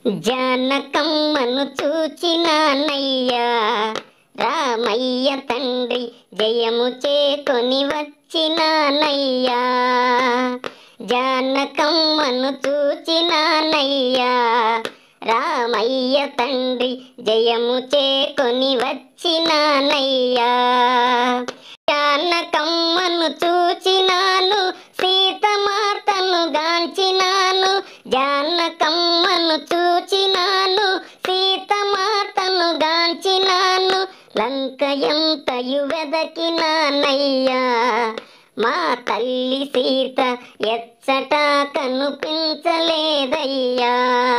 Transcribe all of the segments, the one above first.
జానకమ్మను చూచినానయ్యా రామయ్య తండ్రి జయము చేకొని వచ్చినానయ్యా జానకమ్మను చూచినానయ్యా రామయ్య తండ్రి జయము చేకొని వచ్చినానయ్యా జానకమ్మను చూచినాను సీతమాతను గాంచినాను జానకమ్మను చూచినాను సీతమాతను గాంచినాను లంకయంతయు వెదకినానయ్యా మా తల్లి సీత ఎచ్చట కనిపించలేదయ్యా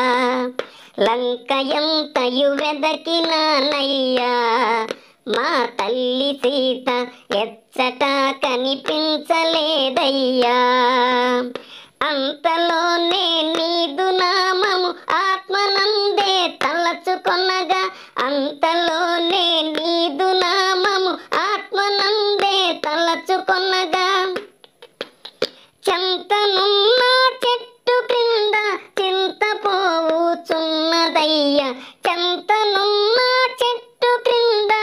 లంకయంతయు వెదకినానయ్యా మా తల్లి సీత ఎచ్చట కనిపించలేదయ్యా అంతలోనే నీదు నామము ఆత్మనందే తలచుకొనగా అంతలోనే నీదు నామము ఆత్మనందే తలచుకొనగా చెంతనున్న చెట్టు క్రింద చింతపోవుచున్నదయ్యా చెంతనున్న చెట్టు క్రింద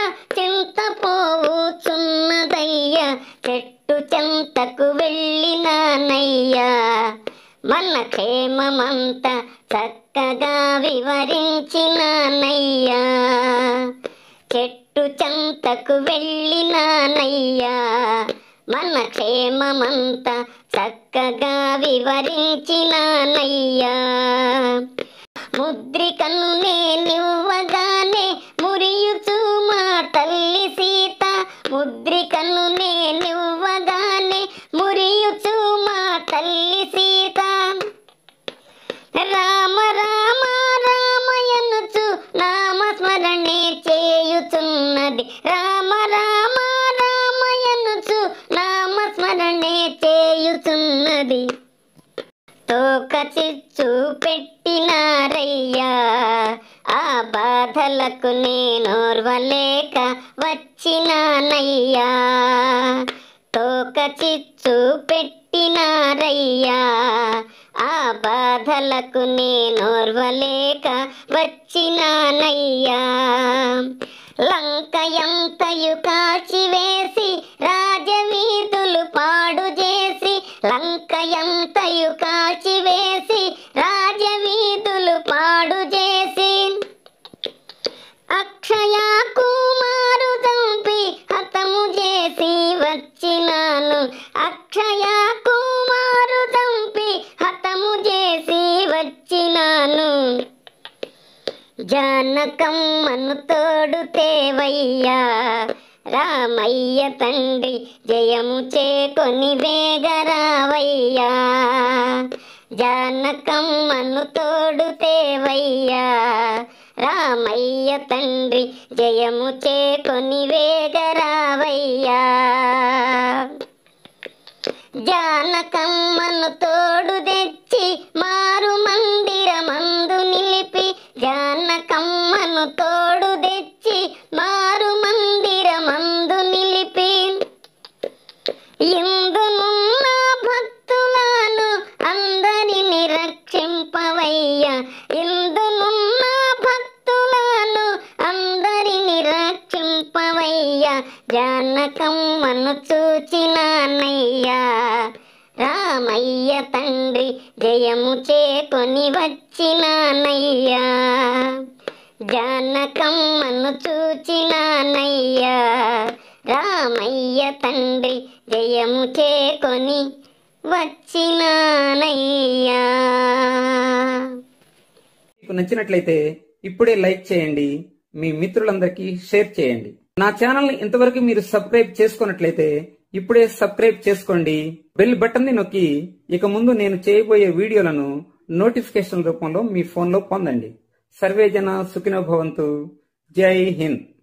చింతపోవుచున్నదయ్యా చెట్టు చెంతకు వెళ్ళినానయ్యా మన క్షేమమంత చక్కగా వివరించినానయ్యా చెట్టు చెంతకు వెళ్ళినానయ్యా మన క్షేమమంత చక్కగా వివరించినానయ్యా ముద్రికను నేనివ్వగానే మురియుచు మా తల్లి సీత ముద్రికను నేనివ్వగానే మురియుచు మా తల్లి సీత రామ రామ రామయనుచు నామస్మరణే చేయుచున్నది రామ రామ రామయనుచు నామస్మరణే చేయుచున్నది తోక చిచ్చు పెట్టినారయ్యా ఆ బాధలకు నేనోర్వలేక వచ్చినానయ్యా తోక చిచ్చు పెట్టినారయ్యా ఆ బాధలకు నేనోర్వలేక వచ్చినానయ్యా లంకయంతయు కాచివేసి రాజవీధులు పాడు చేసి లంకయంతయు కాచివేసి రాజవీధులు పాడు చేసి అక్షయ కుమారు చంపి హతము చేసి వచ్చినాను అక్షయ కుమారు చంపి హతము చేసి వచ్చినాను జానకమ్మను తోడు తేవయ్యా రామయ్య తండ్రి జయము చేకొని వేగరావయ్యా జానకమ్మను తోడు తేవయ్యా రామయ్య తండ్రి జయము చేకొని వేగరావయ్యా జానకమ్మను తోడు తెచ్చి మారు మందిరమందు నిలిపి జానకమ్మను తోడు తెచ్చి మారు మందిరమందు నిలిపి ఇందునున్న భక్తులను అందరిని రక్షింపవయ్యా ఇందునున్న భక్తులను అందరిని రక్షింపవయ్యా జానకమ్మను చూచినానయ్యా రామయ్య తండ్రి జయము చేకొని వచ్చినానయ్యా జానకమ్మను చూచినానయ్యా రామయ్య తండ్రి జయము చేకొని వచ్చినానయ్యా మీకు నచ్చినట్లయితే ఇప్పుడే లైక్ చేయండి మీ మిత్రులందరికీ షేర్ చేయండి నా ఛానల్ ని ఇంతవరకు మీరు సబ్స్క్రైబ్ చేసుకున్నట్లయితే ఇప్పుడే సబ్స్క్రైబ్ చేసుకోండి బెల్ బటన్ ని నొక్కి ఇక ముందు నేను చేయబోయే వీడియోలను నోటిఫికేషన్ రూపంలో మీ ఫోన్లో పొందండి సర్వే జన సుఖినో భవంతు జై హింద్